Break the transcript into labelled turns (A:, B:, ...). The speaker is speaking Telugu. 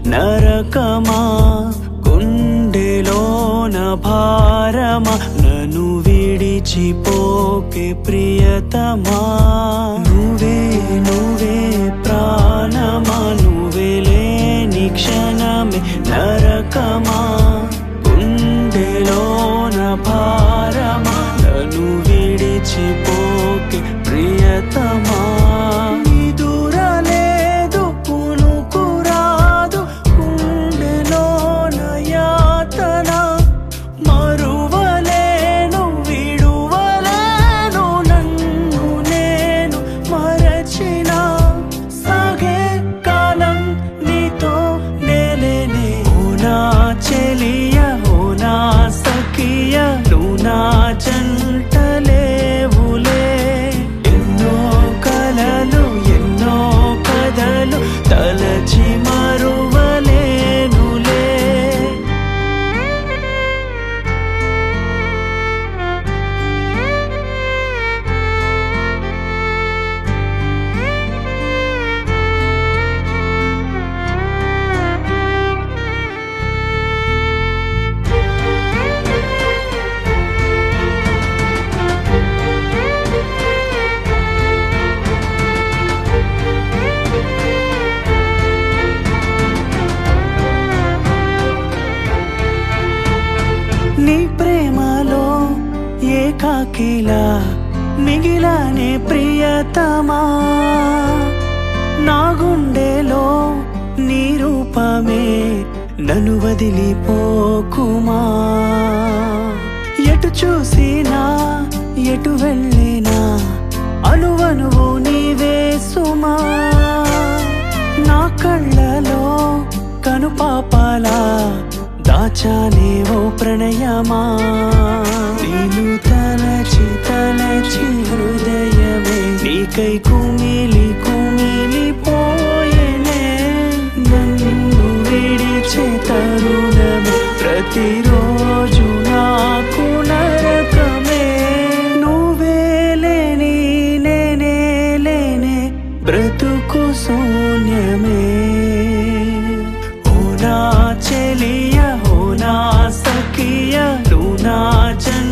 A: నరకమా గుండెలోన భారమా నన్ను విడిచిపోకే ప్రియతమా నువ్వే నువ్వే ప్రాణమా నువ్వే లేని క్షణమే నరకమా గుండెలోన భారమా నన్ను విడిచిపోకే ప్రియతమా నిదురలేదు కునుకురాదు గుండెలోన యాతన మరువలేను విడువలేను నన్ను నేను మరచిన సాగే కాలం నీతో నేలేనే ఓ నా చెలియ ఓ నా సఖియ నువ్వు నా జంటలేవులే ఎన్నో కలలు ఎన్నో కథలు తలచి మరువలేనులే నీ ప్రేమలో ఏకాకిలా మిగిలానే ప్రియతమా నా గుండెలో నీ రూపమే నన్ను వదిలిపోకుమా ఎటు చూసినా ఎటు వెళ్ళినా అనువనువు నీవే సుమా నా కళ్ళలో కనుపాపాలా దాచానే ఓ ప్రణయమా నేను తలచి తలచి హృదయమే నీకై కుమిలి కుమిలి పోయేనే నన్ను విడిచే తరుణమే ప్రతిరోజు నాకు నరకమే నువ్వే లేని నేనే లేనే బ్రతుకు శూన్యమే ఓ నా చెలియ ఓ నా సఖియ నువ్వు నా జన్